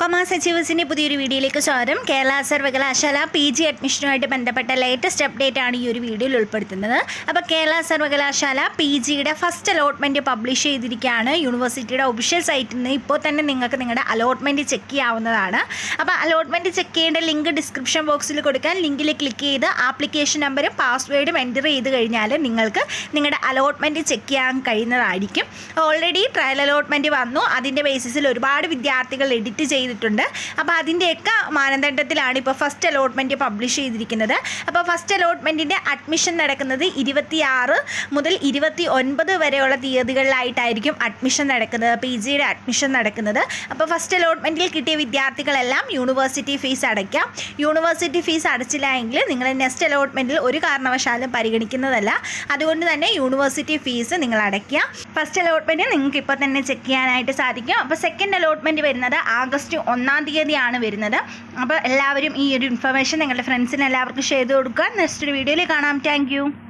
commerce അച്ചീവേഴ്സിൻ്റെ പുതിയൊരു വീഡിയോയിലേക്ക് സ്വാഗതം കേരള സർവകലാശാല പി ജി അഡ്മിഷനുമായിട്ട് ബന്ധപ്പെട്ട ലേറ്റസ്റ്റ് അപ്ഡേറ്റ് ആണ് ഈ ഒരു വീഡിയോയിൽ ഉൾപ്പെടുത്തുന്നത് അപ്പോൾ കേരള സർവകലാശാല പി ജിയുടെ ഫസ്റ്റ് അലോട്ട്മെൻറ്റ് പബ്ലിഷ് ചെയ്തിരിക്കുകയാണ് യൂണിവേഴ്സിറ്റിയുടെ ഒഫീഷ്യൽ സൈറ്റിൽ നിന്ന് ഇപ്പോൾ തന്നെ നിങ്ങൾക്ക് നിങ്ങളുടെ അലോട്ട്മെൻറ്റ് ചെക്ക് ചെയ്യാവുന്നതാണ് അപ്പോൾ അലോട്ട്മെൻറ്റ് ചെക്ക് ചെയ്യേണ്ട ലിങ്ക് ഡിസ്ക്രിപ്ഷൻ ബോക്സിൽ കൊടുക്കാൻ ലിങ്കിൽ ക്ലിക്ക് ചെയ്ത് ആപ്ലിക്കേഷൻ നമ്പറും പാസ്വേഡും എൻ്റർ ചെയ്ത് കഴിഞ്ഞാൽ നിങ്ങൾക്ക് നിങ്ങളുടെ അലോട്ട്മെൻറ്റ് ചെക്ക് ചെയ്യാൻ കഴിയുന്നതായിരിക്കും ഓൾറെഡി ട്രയൽ അലോട്ട്മെൻറ്റ് വന്നു അതിൻ്റെ ബേസിസിൽ ഒരുപാട് വിദ്യാർത്ഥികൾ എഡിറ്റ് ചെയ്തിട്ടുണ്ട് അപ്പോൾ അതിൻ്റെയൊക്കെ മാനദണ്ഡത്തിലാണ് ഇപ്പോൾ ഫസ്റ്റ് അലോട്ട്മെൻറ്റ് പബ്ലിഷ് ചെയ്തിരിക്കുന്നത് അപ്പോൾ ഫസ്റ്റ് അലോട്ട്മെൻറ്റിൻ്റെ അഡ്മിഷൻ നടക്കുന്നത് ഇരുപത്തിയാറ് മുതൽ ഇരുപത്തി ഒൻപത് വരെയുള്ള തീയതികളിലായിട്ടായിരിക്കും അഡ്മിഷൻ നടക്കുന്നത് പി ജിയുടെ അഡ്മിഷൻ നടക്കുന്നത് അപ്പോൾ ഫസ്റ്റ് അലോട്ട്മെൻറ്റിൽ കിട്ടിയ വിദ്യാർത്ഥികളെല്ലാം യൂണിവേഴ്സിറ്റി ഫീസ് അടയ്ക്കാം യൂണിവേഴ്സിറ്റി ഫീസ് അടച്ചില്ല എങ്കിൽ നിങ്ങൾ നെക്സ്റ്റ് അലോട്ട്മെൻറ്റിൽ ഒരു കാരണവശാലും പരിഗണിക്കുന്നതല്ല അതുകൊണ്ട് തന്നെ യൂണിവേഴ്സിറ്റി ഫീസ് നിങ്ങൾ അടയ്ക്കുക ഫസ്റ്റ് അലോട്ട്മെൻറ്റ് നിങ്ങൾക്ക് ഇപ്പോൾ തന്നെ ചെക്ക് ചെയ്യാനായിട്ട് സാധിക്കും അപ്പോൾ സെക്കൻഡ് അലോട്ട്മെൻറ്റ് വരുന്നത് ആഗസ്റ്റ് ഒന്നാം തീയതിയാണ് വരുന്നത് അപ്പോൾ എല്ലാവരും ഈ ഒരു ഇൻഫർമേഷൻ നിങ്ങളുടെ ഫ്രണ്ട്സിന് എല്ലാവർക്കും ഷെയർ ചെയ്ത് കൊടുക്കുക നെക്സ്റ്റ് ഒരു വീഡിയോയിൽ കാണാം താങ്ക്